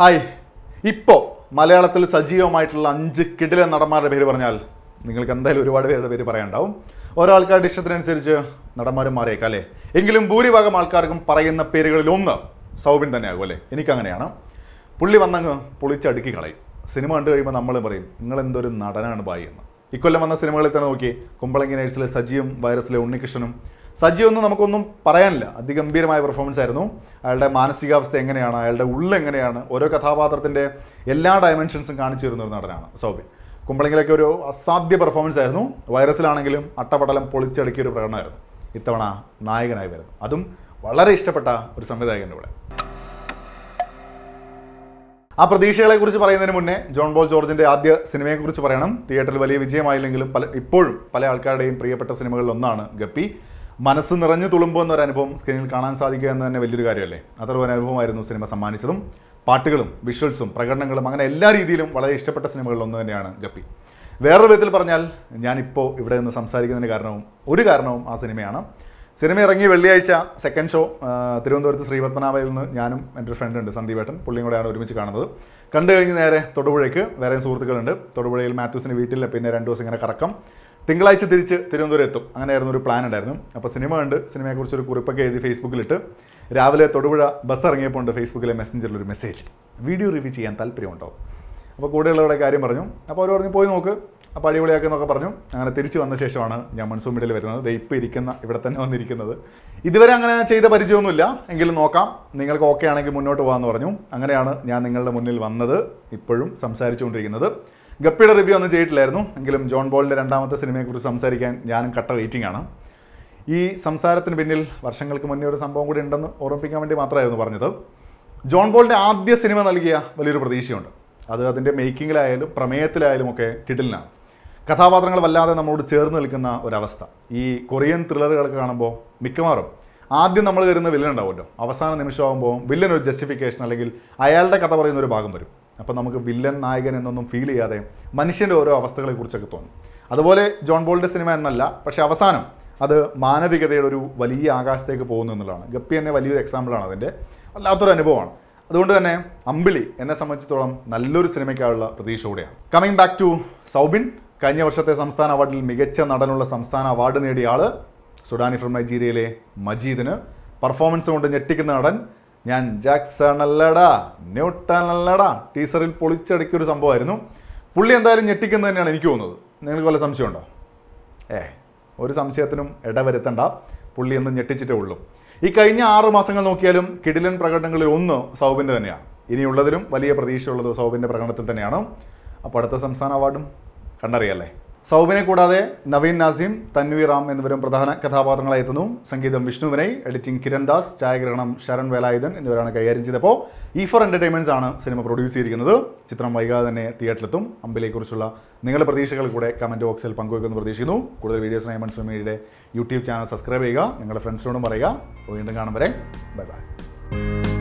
hi ഇപ്പോൾ മലയാളത്തിൽ സജീവമായിട്ടുള്ള അഞ്ച് കിടില നടന്മാരുടെ പേര് പറഞ്ഞാൽ നിങ്ങൾക്ക് എന്തായാലും ഒരുപാട് പേരുടെ പേര് പറയാനുണ്ടാവും ഓരോ ആൾക്കാരുടെ ഇഷ്ടത്തിനനുസരിച്ച് നടന്മാരും മാറിയേക്കാം അല്ലേ എങ്കിലും ഭൂരിഭാഗം ആൾക്കാർക്കും പറയുന്ന പേരുകളിൽ ഒന്ന് സൗബിൻ തന്നെയാകും അല്ലേ എനിക്കങ്ങനെയാണ് പുള്ളി വന്നങ്ങ് പൊളിച്ചടുക്കി കളയും സിനിമ കണ്ടു കഴിയുമ്പോൾ നമ്മൾ പറയും നിങ്ങൾ എന്തൊരു നടനാണ് ബായി എന്ന് ഇക്കൊല്ലം വന്ന സിനിമകളിൽ തന്നെ നോക്കി കുമ്പളങ്ങി നൈറ്റ്സിലെ സജിയും വൈറസിലെ ഉണ്ണികൃഷ്ണനും സജി ഒന്നും നമുക്കൊന്നും പറയാനില്ല അതിഗംഭീരമായ പെർഫോമൻസ് ആയിരുന്നു അയാളുടെ മാനസികാവസ്ഥ എങ്ങനെയാണ് അയാളുടെ ഉള്ളെങ്ങനെയാണ് ഓരോ കഥാപാത്രത്തിൻ്റെ എല്ലാ ഡയമെൻഷൻസും കാണിച്ചു തരുന്ന ഒരു നടനാണ് സൗബിൻ കുമ്പളങ്ങിലൊക്കെ ഒരു അസാധ്യ പെർഫോമൻസ് ആയിരുന്നു വൈറസിലാണെങ്കിലും അട്ടപടലം പൊളിച്ചടുക്കിയ ഒരു പ്രകടനമായിരുന്നു ഇത്തവണ നായകനായി വരുന്നു അതും വളരെ ഇഷ്ടപ്പെട്ട ഒരു സംവിധായകൻ്റെ കൂടെ ആ പ്രതീക്ഷകളെ കുറിച്ച് പറയുന്നതിന് മുന്നേ ജോൺ ബോൾ ജോർജിന്റെ ആദ്യ സിനിമയെക്കുറിച്ച് പറയണം തിയേറ്ററിൽ വലിയ വിജയമായില്ലെങ്കിലും പല ഇപ്പോഴും പല ആൾക്കാരുടെയും പ്രിയപ്പെട്ട സിനിമകളിൽ ഒന്നാണ് ഗപ്പി മനസ്സ് നിറഞ്ഞു തുളുമ്പുന്ന ഒരു അനുഭവം സ്ക്രീനിൽ കാണാൻ സാധിക്കുക എന്ന് തന്നെ വലിയൊരു കാര്യമല്ലേ അത്ര ഒരു അനുഭവമായിരുന്നു സിനിമ സമ്മാനിച്ചതും പാട്ടുകളും വിഷ്വൽസും പ്രകടനങ്ങളും അങ്ങനെ എല്ലാ രീതിയിലും വളരെ ഇഷ്ടപ്പെട്ട സിനിമകളിൽ ഒന്ന് തന്നെയാണ് ഗപ്പി വേറൊരു വിധത്തിൽ പറഞ്ഞാൽ ഞാനിപ്പോൾ ഇവിടെ നിന്ന് സംസാരിക്കുന്നതിന് കാരണവും ഒരു കാരണവും ആ സിനിമയാണ് സിനിമ ഇറങ്ങി വെള്ളിയാഴ്ച സെക്കൻഡ് ഷോ ആ, തിരുവനന്തപുരത്ത് ശ്രീപത്മനാഭയിൽ നിന്ന് ഞാനും എൻ്റെ ഒരു ഫ്രണ്ട് ഉണ്ട് സന്ദീപേട്ടൻ പുള്ളിയും കൂടെയാണ് ഒരുമിച്ച് കാണുന്നത് കണ്ടു കഴിഞ്ഞ് നേരെ തൊടുപുഴയ്ക്ക് വേറെയും സുഹൃത്തുക്കളുണ്ട് തൊടുപുഴയിൽ മാത്യൂസിൻ്റെ വീട്ടിൽ പിന്നെ രണ്ട് ദിവസം ഇങ്ങനെ കറക്കം തിങ്കളാഴ്ച തിരിച്ച് തിരുവനന്തപുരം എത്തും അങ്ങനെയായിരുന്നു ഒരു പ്ലാൻ ഉണ്ടായിരുന്നു അപ്പോൾ സിനിമ കണ്ട് സിനിമയെക്കുറിച്ച് ഒരു കുറിപ്പൊക്കെ എഴുതി ഫേസ്ബുക്കിലിട്ട് രാവിലെ തൊടുപുഴ ബസ് ഇറങ്ങിയപ്പോൾ ഉണ്ട് ഫേസ്ബുക്കിലെ മെസ്സഞ്ചറിൽ ഒരു മെസ്സേജ് വീഡിയോ റിവ്യൂ ചെയ്യാൻ താല്പര്യമുണ്ടോ അപ്പോൾ കൂടെയുള്ളവരുടെ കാര്യം പറഞ്ഞു അപ്പോൾ അവർ പറഞ്ഞു പോയി നോക്ക് അപ്പോൾ അടിപൊളിയാക്കുന്നൊക്കെ പറഞ്ഞു അങ്ങനെ തിരിച്ചു വന്ന ശേഷമാണ് ഞാൻ മൺസൂൺ മീഡിയയിൽ വരുന്നത് ദേ ഇപ്പോൾ ഇരിക്കുന്ന ഇവിടെ തന്നെ വന്നിരിക്കുന്നത് ഇതുവരെ അങ്ങനെ ചെയ്ത പരിചയമൊന്നുമില്ല എങ്കിലും നോക്കാം നിങ്ങൾക്ക് ഓക്കെ ആണെങ്കിൽ മുന്നോട്ട് പോകാമെന്ന് പറഞ്ഞു അങ്ങനെയാണ് ഞാൻ നിങ്ങളുടെ മുന്നിൽ വന്നത് ഇപ്പോഴും സംസാരിച്ചുകൊണ്ടിരിക്കുന്നത് ഗപ്പിയുടെ റിവ്യൂ ഒന്നും ചെയ്തിട്ടില്ലായിരുന്നു എങ്കിലും ജോൺ ബോളിൻ്റെ രണ്ടാമത്തെ സിനിമയെക്കുറിച്ച് സംസാരിക്കാൻ ഞാനും കട്ട വെയിറ്റിംഗ് ആണ് ഈ സംസാരത്തിന് പിന്നിൽ വർഷങ്ങൾക്ക് മുന്നേ ഒരു സംഭവം കൂടി ഉണ്ടെന്ന് ഓർമ്മിപ്പിക്കാൻ വേണ്ടി മാത്രമായിരുന്നു പറഞ്ഞത് ജോൺ ബോളിൻ്റെ ആദ്യ സിനിമ നൽകിയ വലിയൊരു പ്രതീക്ഷയുണ്ട് അത് അതിൻ്റെ മേക്കിങ്ങിലായാലും പ്രമേയത്തിലായാലും ഒക്കെ കിടിലിനാണ് കഥാപാത്രങ്ങൾ വല്ലാതെ നമ്മളോട് ചേർന്ന് നിൽക്കുന്ന ഒരവസ്ഥ ഈ കൊറിയൻ ത്രില്ലറുകളൊക്കെ കാണുമ്പോൾ മിക്കവാറും ആദ്യം നമ്മൾ കയറുന്ന വില്ലൻ ഉണ്ടാവുമല്ലോ അവസാന നിമിഷമാകുമ്പോൾ വില്ലൻ ഒരു ജസ്റ്റിഫിക്കേഷൻ അല്ലെങ്കിൽ അയാളുടെ കഥ പറയുന്ന ഒരു ഭാഗം വരും അപ്പോൾ നമുക്ക് വില്ലൻ നായകൻ എന്നൊന്നും ഫീൽ ചെയ്യാതെ മനുഷ്യൻ്റെ ഓരോ അവസ്ഥകളെക്കുറിച്ചൊക്കെ തോന്നും അതുപോലെ ജോൺ ബോളിൻ്റെ സിനിമ എന്നല്ല പക്ഷേ അവസാനം അത് മാനവികതയുടെ ഒരു വലിയ ആകാശത്തേക്ക് പോകുന്നു എന്നുള്ളതാണ് ഗപ്പി തന്നെ വലിയൊരു എക്സാമ്പിളാണ് അതിൻ്റെ വല്ലാത്തൊരു അനുഭവമാണ് അതുകൊണ്ട് തന്നെ അമ്പിളി എന്നെ സംബന്ധിച്ചിടത്തോളം നല്ലൊരു സിനിമയ്ക്കായുള്ള പ്രതീക്ഷ കൂടെയാണ് കമ്മിങ് ബാക്ക് ടു സൗബിൻ കഴിഞ്ഞ വർഷത്തെ സംസ്ഥാന അവാർഡിൽ മികച്ച നടനുള്ള സംസ്ഥാന അവാർഡ് നേടിയ ആള് സുഡാനി ഫ്രം നൈജീരിയയിലെ മജീദിന് പെർഫോമൻസ് കൊണ്ട് ഞെട്ടിക്കുന്ന നടൻ ഞാൻ ജാക്സൺ അല്ലടാ ന്യൂട്ടൺ അല്ലടാ ടീസറിൽ പൊളിച്ചടുക്കിയൊരു സംഭവമായിരുന്നു പുള്ളി എന്തായാലും ഞെട്ടിക്കുന്നത് തന്നെയാണ് എനിക്ക് തോന്നുന്നത് നിങ്ങൾക്ക് വല്ല സംശയമുണ്ടോ ഏ ഒരു സംശയത്തിനും ഇടവരുത്തണ്ട പുള്ളി എന്ന് ഞെട്ടിച്ചിട്ടേ ഉള്ളൂ ഈ കഴിഞ്ഞ ആറ് മാസങ്ങൾ നോക്കിയാലും കിടിലൻ പ്രകടനങ്ങളിൽ ഒന്ന് സൗബിൻ്റെ തന്നെയാണ് ഇനിയുള്ളതിലും വലിയ പ്രതീക്ഷയുള്ളത് സൗബിൻ്റെ പ്രകടനത്തിൽ തന്നെയാണ് അപ്പോൾ അടുത്ത സംസ്ഥാന അവാർഡും കണ്ടറിയല്ലേ സൗബിനെ കൂടാതെ നവീൻ നാസിം തൻവീർ റാം എന്നിവരും പ്രധാന കഥാപാത്രങ്ങളായി എത്തുന്നു സംഗീതം വിഷ്ണു വിനയ് എഡിറ്റിംഗ് കിരൺ ദാസ് ഛായാഗ്രഹണം ശരൺ വേലായുധൻ എന്നിവരാണ് കൈകാര്യം ചെയ്തപ്പോൾ ഈ ഫോർ എൻ്റർടൈൻമെൻറ്റ്സ് ആണ് സിനിമ പ്രൊഡ്യൂസ് ചെയ്തിരിക്കുന്നത് ചിത്രം വൈകാതെ തന്നെ തിയേറ്ററിലെത്തും അമ്പിലെക്കുറിച്ചുള്ള നിങ്ങളുടെ പ്രതീക്ഷകൾ കൂടെ കമൻറ്റ് ബോക്സിൽ പങ്കുവെക്കുമെന്ന് പ്രതീക്ഷിക്കുന്നു കൂടുതൽ വീഡിയോസിനായി മൺസൂമിയുടെ യൂട്യൂബ് ചാനൽ സബ്സ്ക്രൈബ് ചെയ്യുക നിങ്ങളുടെ ഫ്രണ്ട്സിനോടും പറയുക വീണ്ടും കാണും വരെ ബൈ ബൈ